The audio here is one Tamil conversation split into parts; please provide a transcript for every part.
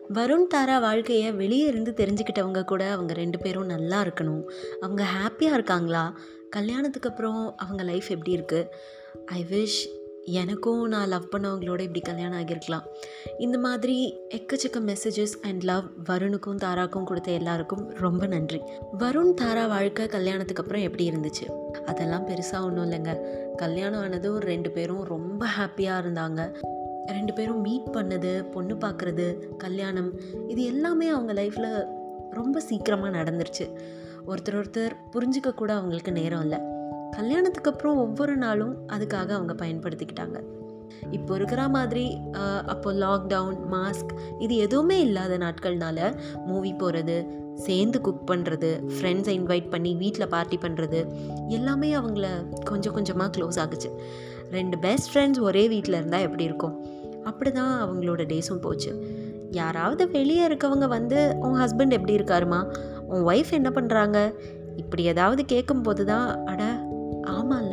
வருண் தாரா வாழ்க்கையை வெளியே இருந்து தெரிஞ்சுக்கிட்டவங்க கூட அவங்க ரெண்டு பேரும் நல்லா இருக்கணும் அவங்க ஹாப்பியாக இருக்காங்களா கல்யாணத்துக்கு அப்புறம் அவங்க லைஃப் எப்படி இருக்குது ஐ விஷ் எனக்கும் நான் லவ் பண்ணவங்களோட இப்படி கல்யாணம் ஆகியிருக்கலாம் இந்த மாதிரி எக்கச்சக்க மெசேஜஸ் அண்ட் லவ் வருணுக்கும் தாராக்கும் கொடுத்த எல்லாருக்கும் ரொம்ப நன்றி வருண் தாரா வாழ்க்கை கல்யாணத்துக்கு அப்புறம் எப்படி இருந்துச்சு அதெல்லாம் பெருசாக ஒன்றும் இல்லைங்க கல்யாணம் ஆனதும் ரெண்டு பேரும் ரொம்ப ஹாப்பியாக இருந்தாங்க ரெண்டு பேரும் மீட் பண்ணது பொண்ணு பார்க்குறது கல்யாணம் இது எல்லாமே அவங்க லைஃப்பில் ரொம்ப சீக்கிரமாக நடந்துருச்சு ஒருத்தர் ஒருத்தர் புரிஞ்சிக்க கூட அவங்களுக்கு நேரம் இல்லை கல்யாணத்துக்கு அப்புறம் ஒவ்வொரு நாளும் அதுக்காக அவங்க பயன்படுத்திக்கிட்டாங்க இப்போ இருக்கிற மாதிரி ஆஹ், அப்போ லாக்டவுன் மாஸ்க் இது எதுவுமே இல்லாத நாட்கள்னால மூவி போகிறது சேர்ந்து குக் பண்ணுறது ஃப்ரெண்ட்ஸை இன்வைட் பண்ணி வீட்டில் பார்ட்டி பண்ணுறது எல்லாமே அவங்கள கொஞ்சம் கொஞ்சமாக க்ளோஸ் ஆகுச்சு ரெண்டு பெஸ்ட் ஃப்ரெண்ட்ஸ் ஒரே வீட்டில் இருந்தால் எப்படி இருக்கும் அப்படி தான் அவங்களோட டேஸும் போச்சு யாராவது வெளியே இருக்கவங்க வந்து உன் ஹஸ்பண்ட் எப்படி இருக்காருமா உன் ஒய்ஃப் என்ன பண்ணுறாங்க இப்படி ஏதாவது கேட்கும்போது தான் அட ஆமாம்ல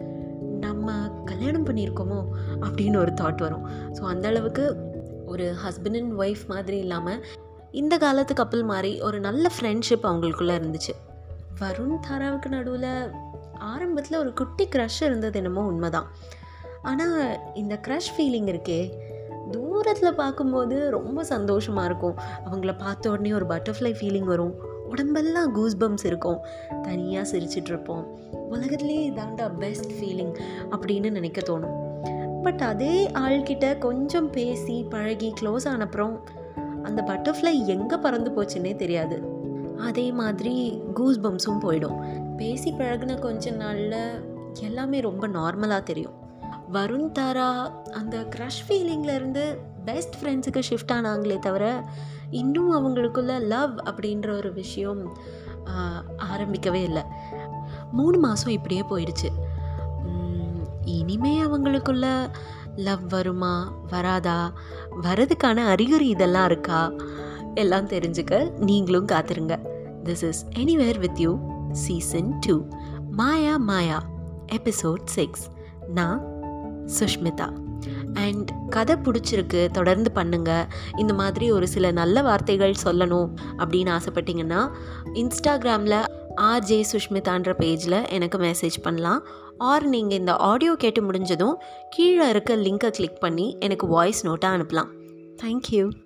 நம்ம கல்யாணம் பண்ணியிருக்கோமோ அப்படின்னு ஒரு தாட் வரும் ஸோ அந்த அளவுக்கு ஒரு ஹஸ்பண்ட் அண்ட் ஒய்ஃப் மாதிரி இல்லாமல் இந்த காலத்து கப்பல் மாதிரி ஒரு நல்ல ஃப்ரெண்ட்ஷிப் அவங்களுக்குள்ளே இருந்துச்சு வருண் தாராவுக்கு நடுவில் ஆரம்பத்தில் ஒரு குட்டி க்ரஷ் இருந்தது என்னமோ உண்மைதான் ஆனால் இந்த க்ரஷ் ஃபீலிங் இருக்கே தூரத்தில் பார்க்கும்போது ரொம்ப சந்தோஷமாக இருக்கும் அவங்கள பார்த்த உடனே ஒரு பட்டர்ஃப்ளை ஃபீலிங் வரும் உடம்பெல்லாம் கூஸ் பம்ப்ஸ் இருக்கும் தனியாக சிரிச்சிட்ருப்போம் உலகத்துலேயே இதாண்டா பெஸ்ட் ஃபீலிங் அப்படின்னு நினைக்க தோணும் பட் அதே ஆள்கிட்ட கொஞ்சம் பேசி பழகி க்ளோஸ் ஆனப்புறம் அந்த பட்டர்ஃப்ளை எங்கே பறந்து போச்சுன்னே தெரியாது அதே மாதிரி கூஸ் பம்ப்ஸும் போயிடும் பேசி பழகுன கொஞ்ச நாளில் எல்லாமே ரொம்ப நார்மலாக தெரியும் வருண் தாரா அந்த க்ரஷ் ஃபீலிங்லேருந்து பெஸ்ட் ஃப்ரெண்ட்ஸுக்கு ஷிஃப்ட் ஆனாங்களே தவிர இன்னும் அவங்களுக்குள்ள லவ் அப்படின்ற ஒரு விஷயம் ஆஹ், ஆரம்பிக்கவே இல்லை மூணு மாதம் இப்படியே போயிடுச்சு உம், இனிமே அவங்களுக்குள்ள லவ் வருமா வராதா வரதுக்கான அறிகுறி இதெல்லாம் இருக்கா எல்லாம் தெரிஞ்சுக்க நீங்களும் காத்துருங்க this is anywhere with you season two Maya Maya episode six நான் சுஷ்மிதா அண்ட் கதை பிடிச்சிருக்கு தொடர்ந்து பண்ணுங்க இந்த மாதிரி ஒரு சில நல்ல வார்த்தைகள் சொல்லணும் அப்படின்னு ஆசைப்பட்டீங்கன்னா இன்ஸ்டாகிராமில் ஆர்ஜே சுஷ்மிதான்ற பேஜில் எனக்கு மெசேஜ் பண்ணலாம் ஆர் நீங்கள் இந்த ஆடியோ கேட்டு முடிஞ்சதும் கீழே இருக்க லிங்கை கிளிக் பண்ணி எனக்கு வாய்ஸ் நோட்டாக அனுப்பலாம் தேங்க்யூ